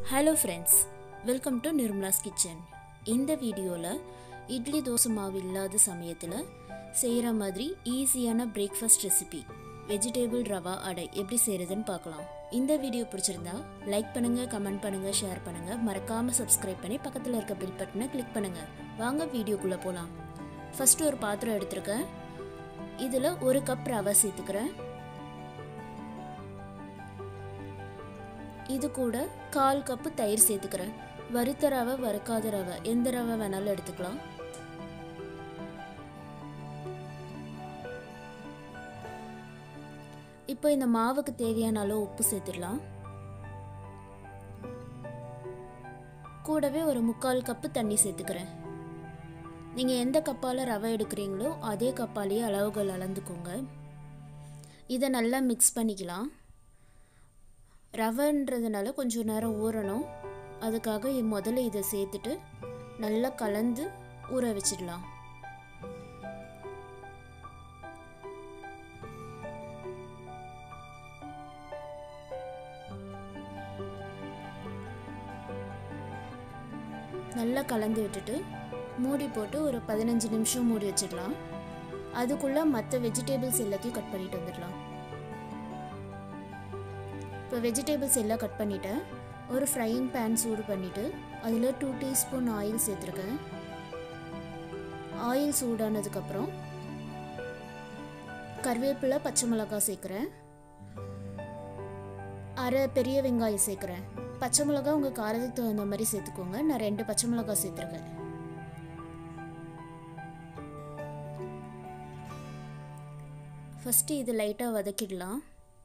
hello friends welcome to நிர்மலாஸ் kitchen இந்த வீடியோவில் இட்லி தோசை மாவு இல்லாத சமயத்தில் செய்கிற மாதிரி ஈஸியான பிரேக்ஃபாஸ்ட் ரெசிபி வெஜிடேபிள் ரவா அடை எப்படி செய்கிறதுன்னு பார்க்கலாம் இந்த வீடியோ பிடிச்சிருந்தா லைக் பண்ணுங்கள் கமெண்ட் பண்ணுங்கள் ஷேர் பண்ணுங்கள் மறக்காமல் சப்ஸ்கிரைப் பண்ணி பக்கத்தில் இருக்க பில் பட்டனை கிளிக் பண்ணுங்கள் வாங்க வீடியோக்குள்ளே போகலாம் ஃபஸ்ட்டு ஒரு பாத்திரம் எடுத்திருக்கேன் இதில் ஒரு கப் ரவை சேர்த்துக்கிறேன் இது கூட கால் கப்பு தயிர் சேர்த்துக்கிறேன் வறுத்த ரவை வறுக்காத ரவை எந்த ரவை வேணாலும் எடுத்துக்கலாம் இப்போ இந்த மாவுக்கு தேவையான அளவு உப்பு சேர்த்துடலாம் கூடவே ஒரு முக்கால் கப்பு தண்ணி சேர்த்துக்கிறேன் நீங்கள் எந்த கப்பால் ரவை எடுக்கிறீங்களோ அதே கப்பாலேயே அளவுகள் அளந்துக்கோங்க இதை நல்லா மிக்ஸ் பண்ணிக்கலாம் ரவைன்றதுனால கொஞ்சம் நேரம் ஊறணும் அதுக்காக முதல்ல இதை சேர்த்துட்டு நல்லா கலந்து ஊற வச்சிடலாம் நல்லா கலந்து விட்டுட்டு மூடி போட்டு ஒரு பதினஞ்சு நிமிஷம் மூடி வச்சிடலாம் அதுக்குள்ளே மற்ற வெஜிடபிள்ஸ் எல்லாத்தையும் கட் பண்ணிட்டு வந்துடலாம் இப்போ வெஜிடபிள்ஸ் எல்லாம் கட் பண்ணிவிட்டேன் ஒரு ஃப்ரையிங் பேன் சூடு பண்ணிவிட்டு அதில் டூ டீஸ்பூன் ஆயில் சேர்த்துருக்கேன் ஆயில் சூடானதுக்கப்புறம் கருவேப்பிலை பச்சை மிளகாய் சேர்க்குறேன் அரை பெரிய வெங்காயம் சேர்க்குறேன் பச்சை மிளகாய் உங்கள் காரத்துக்கு தகுந்த மாதிரி சேர்த்துக்கோங்க நான் ரெண்டு பச்சை மிளகாய் சேர்த்துருக்கேன் ஃபஸ்ட்டு இது லைட்டாக வதக்கிடலாம்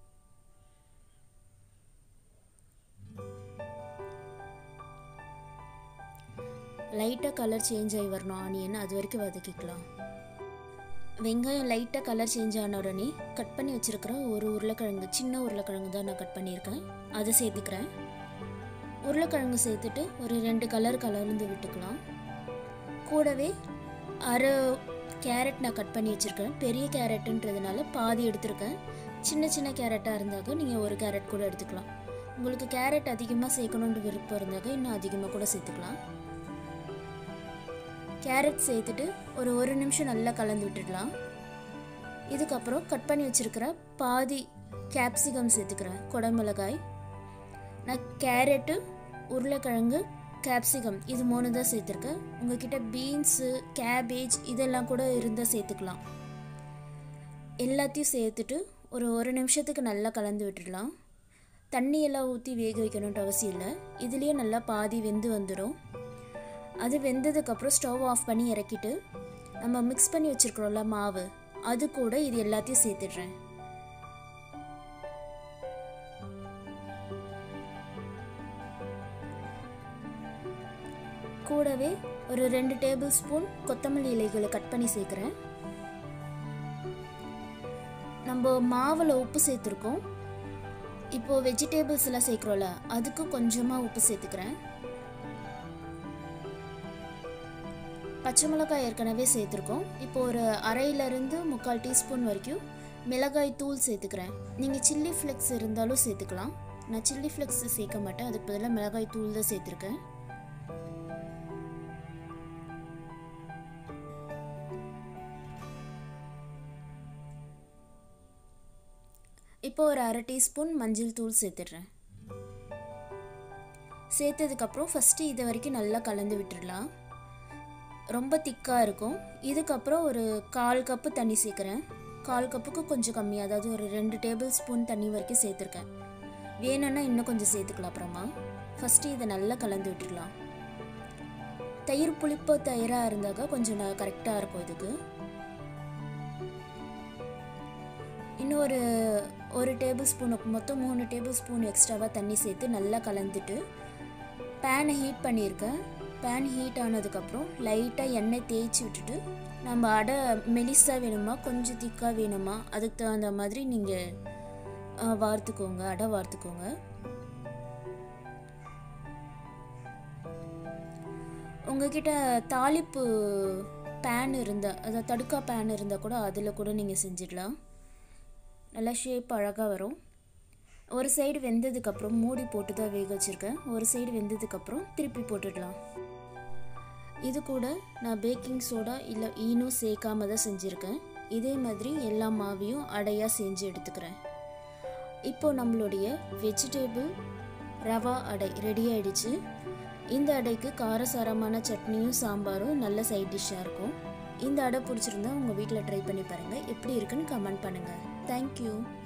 லைட்டாக கலர் சேஞ்ச் ஆகி வரணும் ஆனியன் அது வரைக்கும் வதக்கிக்கலாம் வெங்காயம் லைட்டாக கலர் சேஞ்ச் ஆன உடனே கட் பண்ணி வச்சுருக்கிற ஒரு உருளைக்கிழங்கு சின்ன உருளைக்கிழங்கு தான் நான் கட் பண்ணியிருக்கேன் அதை சேர்த்துக்கிறேன் உருளைக்கிழங்கு சேர்த்துட்டு ஒரு ரெண்டு கலர் கலர்ந்து விட்டுக்கலாம் கூடவே அரை கேரட் நான் கட் பண்ணி வச்சுருக்கேன் பெரிய கேரட்டுன்றதுனால பாதி எடுத்திருக்கேன் சின்ன சின்ன கேரட்டாக இருந்தாக்க நீங்கள் ஒரு கேரட் கூட எடுத்துக்கலாம் உங்களுக்கு கேரட் அதிகமாக சேர்க்கணுன்ற விருப்பம் இருந்தாக்க இன்னும் அதிகமாக கூட சேர்த்துக்கலாம் கேரட் சேர்த்துட்டு ஒரு ஒரு நிமிஷம் நல்லா கலந்து விட்டுடலாம் இதுக்கப்புறம் கட் பண்ணி வச்சுருக்கிற பாதி கேப்சிகம் சேர்த்துக்கிறேன் குடமிளகாய் நான் கேரட்டு உருளைக்கிழங்கு கேப்சிகம் இது மூணு தான் சேர்த்துருக்கேன் உங்ககிட்ட பீன்ஸு கேபேஜ் இதெல்லாம் கூட இருந்தால் சேர்த்துக்கலாம் எல்லாத்தையும் சேர்த்துட்டு ஒரு ஒரு நிமிஷத்துக்கு நல்லா கலந்து விட்டுடலாம் தண்ணி எல்லாம் ஊற்றி வேக வைக்கணுன்ற அவசியம் இல்லை இதுலேயே நல்லா பாதி வெந்து வந்துடும் அது வெந்ததுக்கப்புறம் ஸ்டவ் ஆஃப் பண்ணி இறக்கிட்டு நம்ம மிக்ஸ் பண்ணி வச்சுருக்குறோம்ல மாவு அது கூட இது எல்லாத்தையும் சேர்த்துடுறேன் கூடவே ஒரு ரெண்டு டேபிள் ஸ்பூன் கொத்தமல்லி இலைகளை கட் பண்ணி சேர்க்குறேன் நம்ம மாவில் உப்பு சேர்த்துருக்கோம் இப்போது வெஜிடபிள்ஸ் எல்லாம் சேர்க்குறோம்ல அதுக்கு கொஞ்சமாக உப்பு சேர்த்துக்கிறேன் பச்சை மிளகாய் ஏற்கனவே சேர்த்துருக்கோம் இப்போ ஒரு அரையிலேருந்து முக்கால் டீஸ்பூன் வரைக்கும் மிளகாய் தூள் சேர்த்துக்கிறேன் நீங்கள் சில்லி ஃப்ளெக்ஸ் இருந்தாலும் சேர்த்துக்கலாம் நான் சில்லி ஃப்ளெக்ஸ் சேர்க்க மாட்டேன் அதுக்கு பதிலாக மிளகாய் தூள் தான் சேர்த்துருக்கேன் இப்போ ஒரு அரை டீஸ்பூன் மஞ்சள் தூள் சேர்த்துடுறேன் சேர்த்ததுக்கப்புறம் ஃபஸ்ட்டு இது வரைக்கும் நல்லா கலந்து விட்டுடலாம் ரொம்ப திக்காக இருக்கும் இதுக்கப்புறம் ஒரு கால் கப்பு தண்ணி சேர்க்குறேன் கால் கப்புக்கு கொஞ்சம் கம்மியாக அதாவது ஒரு ரெண்டு டேபிள் ஸ்பூன் தண்ணி வரைக்கும் சேர்த்துருக்கேன் வேணும்னா இன்னும் கொஞ்சம் சேர்த்துக்கலாம் அப்புறமா ஃபஸ்ட்டு இதை நல்லா கலந்து விட்டுடலாம் தயிர் புளிப்பு தயிராக இருந்தாக்கா கொஞ்சம் கரெக்டாக இருக்கும் இதுக்கு இன்னும் ஒரு ஒரு டேபிள் ஸ்பூன் மொத்தம் மூணு டேபிள் ஸ்பூன் எக்ஸ்ட்ராவாக தண்ணி சேர்த்து நல்லா கலந்துட்டு பேனை ஹீட் பண்ணியிருக்கேன் பேன் ஹீட் ஆனதுக்கப்புறம் லைட்டாக எண்ணெய் தேய்ச்சி விட்டுட்டு நம்ம அடை மெலிசாக வேணுமா கொஞ்சம் திக்காக வேணுமா அதுக்கு தகுந்த மாதிரி நீங்கள் வார்த்துக்கோங்க அடை வார்த்துக்கோங்க உங்ககிட்ட தாளிப்பு பேன் இருந்தால் அதாவது தடுக்கா பேன் இருந்தால் கூட அதில் கூட நீங்கள் செஞ்சிடலாம் நல்லா ஷேப் அழகாக வரும் ஒரு சைடு வெந்ததுக்கப்புறம் மூடி போட்டு தான் வேக வச்சுருக்கேன் ஒரு சைடு வெந்ததுக்கப்புறம் திருப்பி போட்டுடலாம் இது கூட நான் பேக்கிங் சோடா இல்லை ஈனும் சேர்க்காம தான் செஞ்சுருக்கேன் இதே மாதிரி எல்லா மாவையும் அடையாக செஞ்சு எடுத்துக்கிறேன் இப்போ நம்மளுடைய வெஜிடேபிள் ரவா அடை ரெடி ஆயிடுச்சு இந்த அடைக்கு காரசாரமான சட்னியும் சாம்பாரும் நல்ல சைட் டிஷ்ஷாக இருக்கும் இந்த அடை பிடிச்சிருந்தா உங்கள் வீட்டில் ட்ரை பண்ணி பாருங்கள் எப்படி இருக்குன்னு கமெண்ட் பண்ணுங்கள் தேங்க்யூ